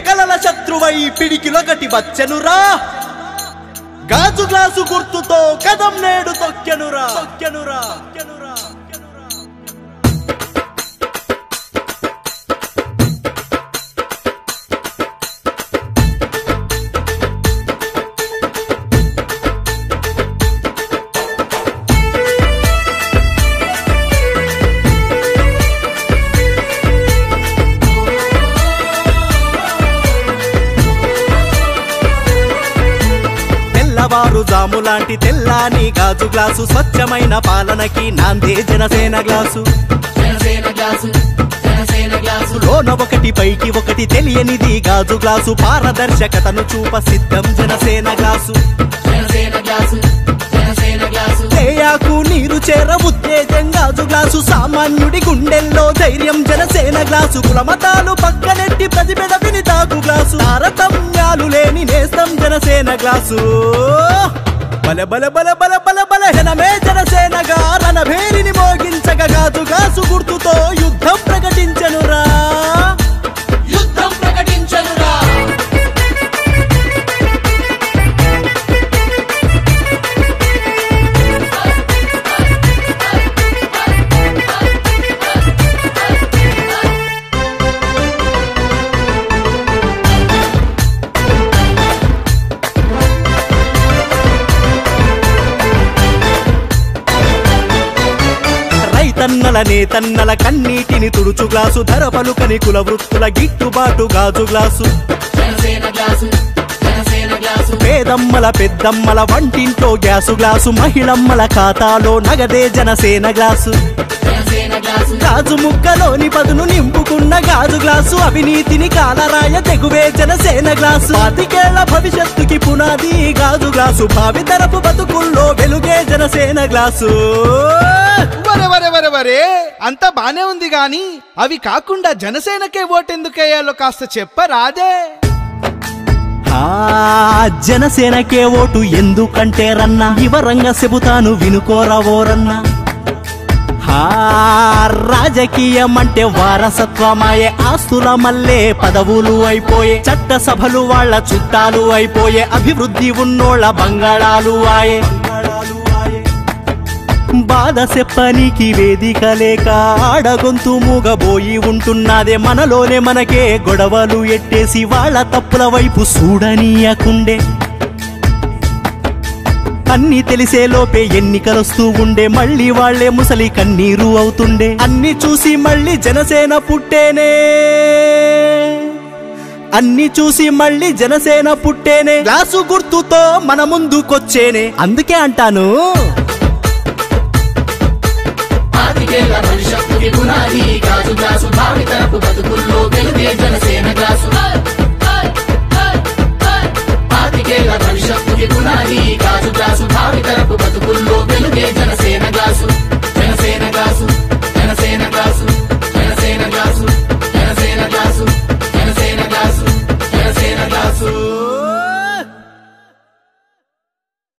కలల శత్రువై పిడికిలొకటి వచ్చెనురా గాజు గ్లాసు గుర్తుతో కదం నేడు తొక్కెనురా తొక్కెనురా తొక్కెనురా తెల్లవారు జాము లాంటి తెల్లాని గాజు గ్లాసు స్వచ్ఛమైన పాలనకి నాందే Janasena glass Janasena glass Janasena glass లోన ఒకటి పైకి ఒకటి తెలియనిది గాజు గ్లాసు పారదర్శకతను చూప సిద్ధం Janasena glass Janasena glass Janasena glass తేయాకు నీరు చేర ఉత్తేజం గాజు గ్లాసు సామాన్యుడి గుండెల్లో ధైర్యం జనసేన గ్లాసు కులమతాలు పక్కనెట్టి ప్రతిభెడ విని తాకు గ్లాసు తారతమ్యాలు లేని నేస్తం జనసేన గ్లాసు బల బల బల బల బల బల జనమే జనసేనగా రణభేరిని మోగించగ గాజు గ్లాసు గుర్తుతో యుద్ధం ప్రకటించనురా యుద్ధం ప్రకటించనురా రైతన్నల నేతన్నల కన్నీటిని తుడుచు గ్లాసు ధర పలుకని కుల వృత్తుల గిట్టుబాటు గాజు glass Janasena glass Janasena glass పేదమ్మల పెద్దమ్మల వంటింట్లో గ్యాసు గ్లాసు మహిళమ్మల ఖాతాలో నగదే జనసేన గ్లాసు జనసేన గ్లాసు గాజు ముక్కలోని పదును నింపుకున్న గాజు గ్లాసు అవినీతిని కాలరాయ తెగువే జనసేన గ్లాసు పాతికేళ్ల భవిష్యత్తుకి పునాది ఈ గాజు గ్లాసు భావితరపు బతుకుల్లో వెలుగే జనసేన గ్లాసు వరే వరే వరే వరే అంతా బానే ఉంది గాని అవి కాకుండా జనసేనకే ఓటెందుకేయాలో కాస్త చెప్పరాదే ఆ జనసేనకే ఓటు ఎందుకంటే రన్న వివరంగా చెబుతాను వినుకోరా ఓరన్నా ఆ రాజకీయం అంటే వారసత్వమాయే ఆస్తుల మల్లే పదవులు అయిపోయే చట్ట సభలు వాళ్ళ చుట్టాలు అయిపోయే అభివృద్ధి ఉన్నోళ్ళ బంగాళాలు ఆయే బాధ చెప్పనీకి వేదిక లేక ఆడగొంతు మూగబోయి ఉంటున్నదే మనలోనే మనకే గొడవలు ఎట్టేసి వాళ్ళ తప్పుల వైపు చూడనీయకుండే అన్ని తెలిసే లోపే ఎన్నికలొస్తూ ఉండే మళ్ళీ వాళ్లే ముసలి కన్నీరు అవుతుండే అన్ని చూసి మళ్ళీ జనసేన పుట్టేనే అన్ని చూసి మళ్ళీ జనసేన పుట్టేనే గ్లాసు గుర్తుతో మన ముందుకొచ్చేనే అందుకే అంటాను పాతికేళ్ల భవిష్యత్తుకి పునాది గాజు గ్లాసు భావితరపు బతుకుల్లో వెలుగే జనసేన